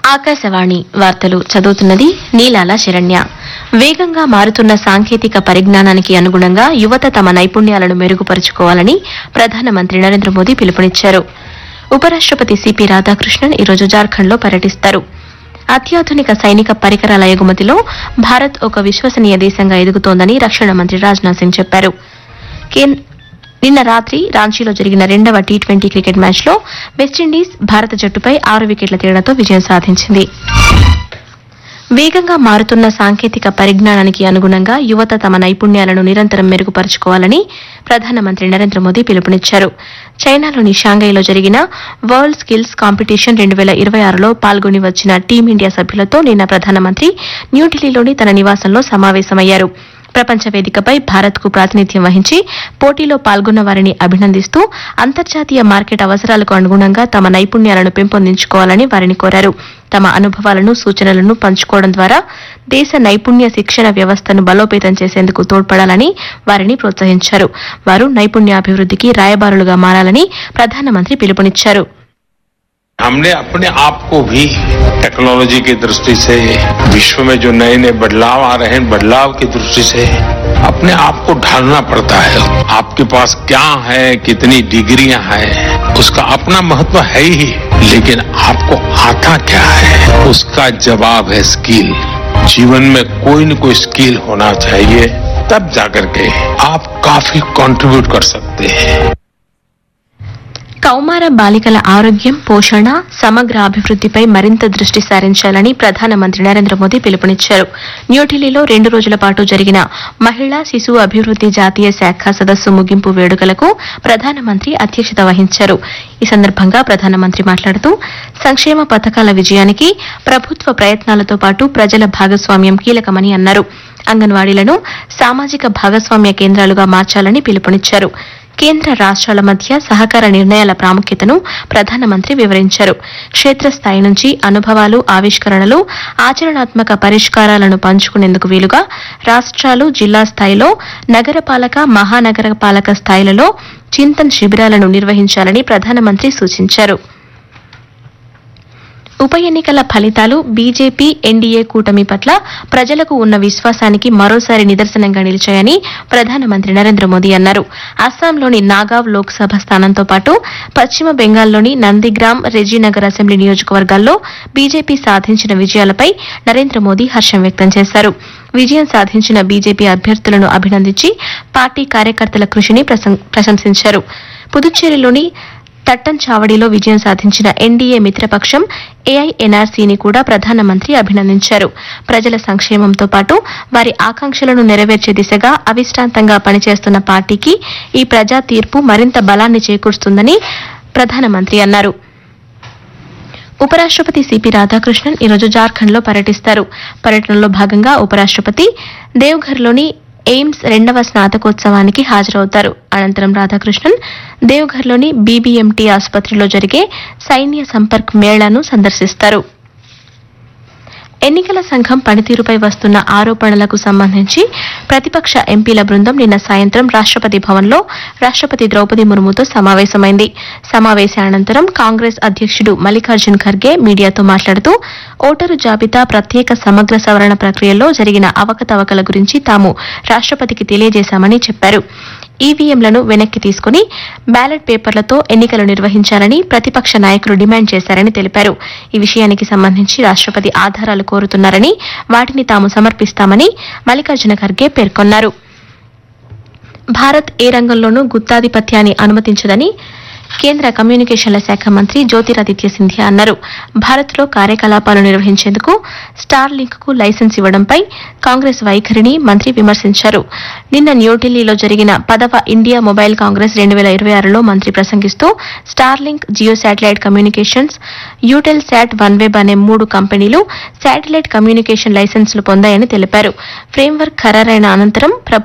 ఆకాశవాణి వార్తలు చదువుతున్నది నీలాల శరణ్య వేగంగా మారుతున్న సాంకేతిక పరిజ్ఞానానికి అనుగుణంగా యువత తమ నైపుణ్యాలను మెరుగుపరుచుకోవాలని ప్రధానమంత్రి నరేంద్ర మోదీ పిలుపునిచ్చారు ఉపరాష్టపతి సిపి రాధాకృష్ణన్ ఈరోజు జార్ఖండ్లో పర్యటిస్తారు అత్యాధునిక సైనిక పరికరాల ఎగుమతిలో భారత్ ఒక విశ్వసనీయ దేశంగా ఎదుగుతోందని రక్షణ మంత్రి రాజ్నాథ్ సింగ్ చెప్పారు కేన్- నిన్న రాత్రి రాంచీలో జరిగిన రెండవ టీ ట్వంటీ క్రికెట్ మ్యాచ్లో వెస్టిండీస్ భారత జట్టుపై ఆరు వికెట్ల తేడాతో విజయం సాధించింది వేగంగా మారుతున్న సాంకేతిక పరిజ్ఞానానికి అనుగుణంగా యువత తమ నైపుణ్యాలను నిరంతరం మెరుగుపరుచుకోవాలని ప్రధానమంత్రి నరేంద్ర మోదీ పిలుపునిచ్చారు చైనాలోని షాంఘైలో జరిగిన వరల్డ్ స్కిల్స్ కాంపిటీషన్ రెండు వేల ఇరవై ఆరులో పాల్గొని వచ్చిన టీమిండియా సభ్యులతో నిన్న ప్రధానమంత్రి న్యూఢిల్లీలోని తన నివాసంలో సమావేశమయ్యారు ప్రపంచ వేదికపై భారత్కు ప్రాతినిధ్యం వహించి పోటీలో పాల్గొన్న వారిని అభినందిస్తూ అంతర్జాతీయ మార్కెట్ అవసరాలకు అనుగుణంగా తమ నైపుణ్యాలను పెంపొందించుకోవాలని వారిని కోరారు తమ అనుభవాలను సూచనలను పంచుకోవడం ద్వారా దేశ నైపుణ్య శిక్షణ వ్యవస్థను బలోపేతం చేసేందుకు తోడ్పడాలని వారిని ప్రోత్సహించారు వారు నైపుణ్యాభివృద్ధికి రాయబారులుగా మారాలని ప్రధానమంత్రి పిలుపునిచ్చారు हमने अपने आप को भी टेक्नोलॉजी की दृष्टि से विश्व में जो नए नए बदलाव आ रहे हैं बदलाव की दृष्टि से अपने आप को ढालना पड़ता है आपके पास क्या है कितनी डिग्रियां हैं उसका अपना महत्व है ही लेकिन आपको आता क्या है उसका जवाब है स्किल जीवन में कोई न कोई स्किल होना चाहिए तब जाकर के आप काफी कंट्रीब्यूट कर सकते हैं కౌమార బాలికల ఆరోగ్యం పోషణ సమగ్ర అభివృద్ధిపై మరింత దృష్టి సారించాలని ప్రధానమంత్రి నరేంద్ర మోదీ పిలుపునిచ్చారు న్యూఢిల్లీలో రెండు రోజుల పాటు జరిగిన మహిళా శిశు అభివృద్ది జాతీయ శాఖ సదస్సు ముగింపు వేడుకలకు ప్రధానమంత్రి అధ్యక్షత వహించారు ఈ సందర్భంగా ప్రధానమంత్రి మాట్లాడుతూ సంక్షేమ పథకాల విజయానికి ప్రభుత్వ ప్రయత్నాలతో పాటు ప్రజల భాగస్వామ్యం కీలకమని అన్నారు అంగన్వాడీలను సామాజిక భాగస్వామ్య కేంద్రాలుగా మార్చాలని పిలుపునిచ్చారు కేంద్ర రాష్ట్రాల మధ్య సహకార నిర్ణయాల ప్రాముఖ్యతను ప్రధానమంత్రి వివరించారు క్షేత్రస్థాయి నుంచి అనుభవాలు ఆవిష్కరణలు ఆచరణాత్మక పరిష్కారాలను పంచుకునేందుకు వీలుగా రాష్ట్రాలు జిల్లా స్థాయిలో నగరపాలక మహానగరపాలక స్థాయిలలో చింతన్ శిబిరాలను నిర్వహించాలని ప్రధానమంత్రి సూచించారు ఉప ఎన్నికల ఫలితాలు బీజేపీ ఎన్డీఏ కూటమి పట్ల ప్రజలకు ఉన్న విశ్వాసానికి మరోసారి నిదర్శనంగా నిలిచాయని ప్రధానమంత్రి నరేంద్ర మోదీ అన్నారు అస్సాంలోని నాగావ్ లోక్సభ స్థానంతో పాటు పశ్చిమ బెంగాల్లోని నందిగ్రామ్ రెజీనగర్ అసెంబ్లీ నియోజకవర్గాల్లో బీజేపీ సాధించిన విజయాలపై నరేంద్ర మోదీ హర్షం వ్యక్తం చేశారు విజయం సాధించిన బీజేపీ అభ్యర్థులను అభినందించి పార్టీ కార్యకర్తల కృషిని ప్రశం- ప్రశంసించారు పుదుచ్చేరిలోని తట్టన్ చావడిలో విజయం సాధించిన ఎన్డీఏ మిత్రపక్షం ఏఐఎన్ఆర్సీని కూడా ప్రధానమంత్రి అభినందించారు ప్రజల సంక్షేమంతో పాటు వారి ఆకాంక్షలను నెరవేర్చే దిశగా అవిశ్రాంతంగా పనిచేస్తున్న పార్టీకి ఈ ప్రజా తీర్పు మరింత బలాన్ని చేకూరుస్తుందని ప్రధానమంత్రి అన్నారు ఉపరాష్టపతి సిపి రాధాకృష్ణన్ ఈరోజు జార్ఖండ్లో పర్యటిస్తారు పర్యటనలో భాగంగా ఉపరాష్టపతి దేవ్ఘర్లోని ఎయిమ్స్ రెండవ స్నాతకోత్సవానికి హాజరవుతారు అనంతరం రాధాకృష్ణన్ దేవ్ఘర్లోని బీబీఎంటీ ఆసుపత్రిలో జరిగే సైన్య సంపర్క్ మేళాను సందర్శిస్తారు ఎన్నికల సంఘం పనితీరుపై వస్తున్న ఆరోపణలకు సంబంధించి ప్రతిపక్ష ఎంపీల బృందం నిన్న సాయంత్రం రాష్ట్రపతి భవన్లో రాష్ట్రపతి ద్రౌపది ముర్ముతో సమావేశమైంది సమావేశానంతరం కాంగ్రెస్ అధ్యక్షుడు మల్లికార్జున్ ఖర్గే మీడియాతో మాట్లాడుతూ ఓటరు జాబితా ప్రత్యేక సమగ్ర సవరణ ప్రక్రియలో జరిగిన అవకతవకల గురించి తాము రాష్ట్రపతికి తెలియజేశామని చెప్పారు ఈవీఎంలను వెనక్కి తీసుకుని బ్యాలెట్ పేపర్లతో ఎన్నికలు నిర్వహించాలని ప్రతిపక్ష నాయకులు డిమాండ్ చేశారని తెలిపారు ఈ విషయానికి సంబంధించి రాష్ట్రపతి ఆధారాలు కోరుతున్నారని వాటిని తాము సమర్పిస్తామని మల్లికార్జున ఖర్గే పేర్కొన్నారు భారత్ ఏ రంగంలోనూ గుత్తాధిపత్యాన్ని అనుమతించదని కేంద్ర కమ్యూనికేషన్ల శాఖ మంత్రి జ్యోతిరాదిత్య సింధియా అన్నారు భారత్లో కార్యకలాపాలు నిర్వహించేందుకు స్టార్ లింక్ కు లైసెన్స్ ఇవ్వడంపై కాంగ్రెస్ వైఖరిని మంత్రి విమర్శించారు నిన్న న్యూఢిల్లీలో జరిగిన పదవ ఇండియా మొబైల్ కాంగ్రెస్ రెండు వేల ఇరవై ఆరులో మంత్రి ప్రసంగిస్తూ Starlink Jio satellite communications Eutelsat OneWeb అనే మూడు కంపెనీలు శాటిలైట్ కమ్యూనికేషన్ లైసెన్సులు పొందాయని తెలిపారు ఫ్రేమ్వర్క్ ఖరారైన అనంతరం ప్రభుత్వం